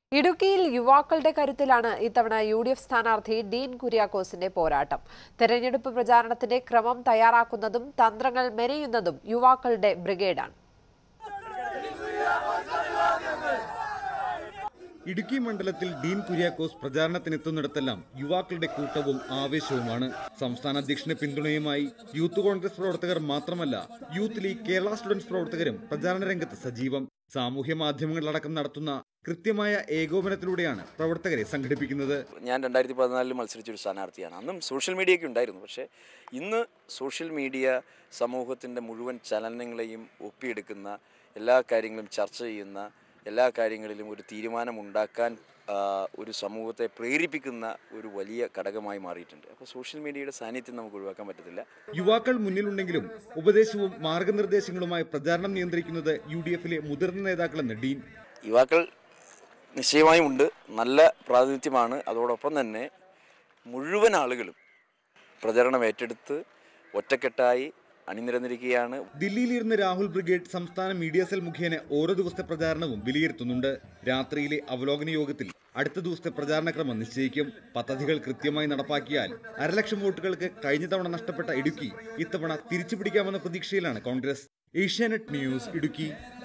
ഇടുക്കിയിൽ യുവാക്കളുടെ കരുത്തിലാണ് ഇത്തവണ യു ഡി എഫ് സ്ഥാനാർത്ഥി ഡീൻ കുര്യാക്കോസിന്റെ പോരാട്ടം തെരഞ്ഞെടുപ്പ് പ്രചാരണത്തിന്റെ ക്രമം തയ്യാറാക്കുന്നതും തന്ത്രങ്ങൾ മെനയുന്നതും യുവാക്കളുടെ ബ്രിഗേഡാണ് ഇടുക്കി മണ്ഡലത്തിൽ ഡീൻ കുര്യാക്കോസ് പ്രചാരണത്തിനെത്തുന്നിടത്തെല്ലാം യുവാക്കളുടെ കൂട്ടവും ആവേശവുമാണ് സംസ്ഥാന അധ്യക്ഷന് പിന്തുണയുമായി യൂത്ത് കോൺഗ്രസ് പ്രവർത്തകർ മാത്രമല്ല യൂത്ത് ലീഗ് കേരള സ്റ്റുഡൻസ് പ്രവർത്തകരും പ്രചാരണ രംഗത്ത് സജീവം സാമൂഹ്യ മാധ്യമങ്ങളടക്കം നടത്തുന്ന കൃത്യമായ ഏകോപനത്തിലൂടെയാണ് പ്രവർത്തകരെ സംഘടിപ്പിക്കുന്നത് ഞാൻ രണ്ടായിരത്തി പതിനാലിൽ മത്സരിച്ചൊരു സ്ഥാനാർത്ഥിയാണ് അന്നും സോഷ്യൽ മീഡിയയൊക്കെ ഉണ്ടായിരുന്നു പക്ഷേ ഇന്ന് സോഷ്യൽ മീഡിയ സമൂഹത്തിൻ്റെ മുഴുവൻ ചലനങ്ങളെയും ഒപ്പിയെടുക്കുന്ന എല്ലാ കാര്യങ്ങളും ചർച്ച ചെയ്യുന്ന എല്ലാ കാര്യങ്ങളിലും ഒരു തീരുമാനമുണ്ടാക്കാൻ ആ, ഒരു സമൂഹത്തെ പ്രേരിപ്പിക്കുന്ന ഒരു വലിയ ഘടകമായി മാറിയിട്ടുണ്ട് അപ്പോൾ സോഷ്യൽ മീഡിയയുടെ സാന്നിധ്യം നമുക്ക് ഒഴിവാക്കാൻ പറ്റത്തില്ല യുവാക്കൾ മുന്നിലുണ്ടെങ്കിലും ഉപദേശവും മാർഗനിർദ്ദേശങ്ങളുമായി പ്രചാരണം നിയന്ത്രിക്കുന്നത് യു ഡി എഫിലെ മുതിർന്ന നേതാക്കളെന്ന് ഡീൻ യുവാക്കൾ നിശ്ചയമായും ഉണ്ട് നല്ല പ്രാതിനിധ്യമാണ് അതോടൊപ്പം തന്നെ മുഴുവൻ ആളുകളും പ്രചരണം ഏറ്റെടുത്ത് ഒറ്റക്കെട്ടായി അണിനിരന്നിരിക്കുകയാണ് ദില്ലിയിലിരുന്ന് രാഹുൽ ബ്രിഗേഡ് സംസ്ഥാന മീഡിയ സെൽ മുഖേന ഓരോ ദിവസത്തെ പ്രചാരണവും വിലയിരുത്തുന്നുണ്ട് രാത്രിയിലെ അവലോകന യോഗത്തിൽ അടുത്ത ദിവസത്തെ പ്രചാരണക്രമം നിശ്ചയിക്കും പദ്ധതികൾ കൃത്യമായി നടപ്പാക്കിയാൽ അരലക്ഷം വോട്ടുകൾക്ക് കഴിഞ്ഞ തവണ നഷ്ടപ്പെട്ട ഇടുക്കി ഇത്തവണ തിരിച്ചുപിടിക്കാമെന്ന പ്രതീക്ഷയിലാണ് കോൺഗ്രസ് ഏഷ്യാനെറ്റ് ന്യൂസ് ഇടുക്കി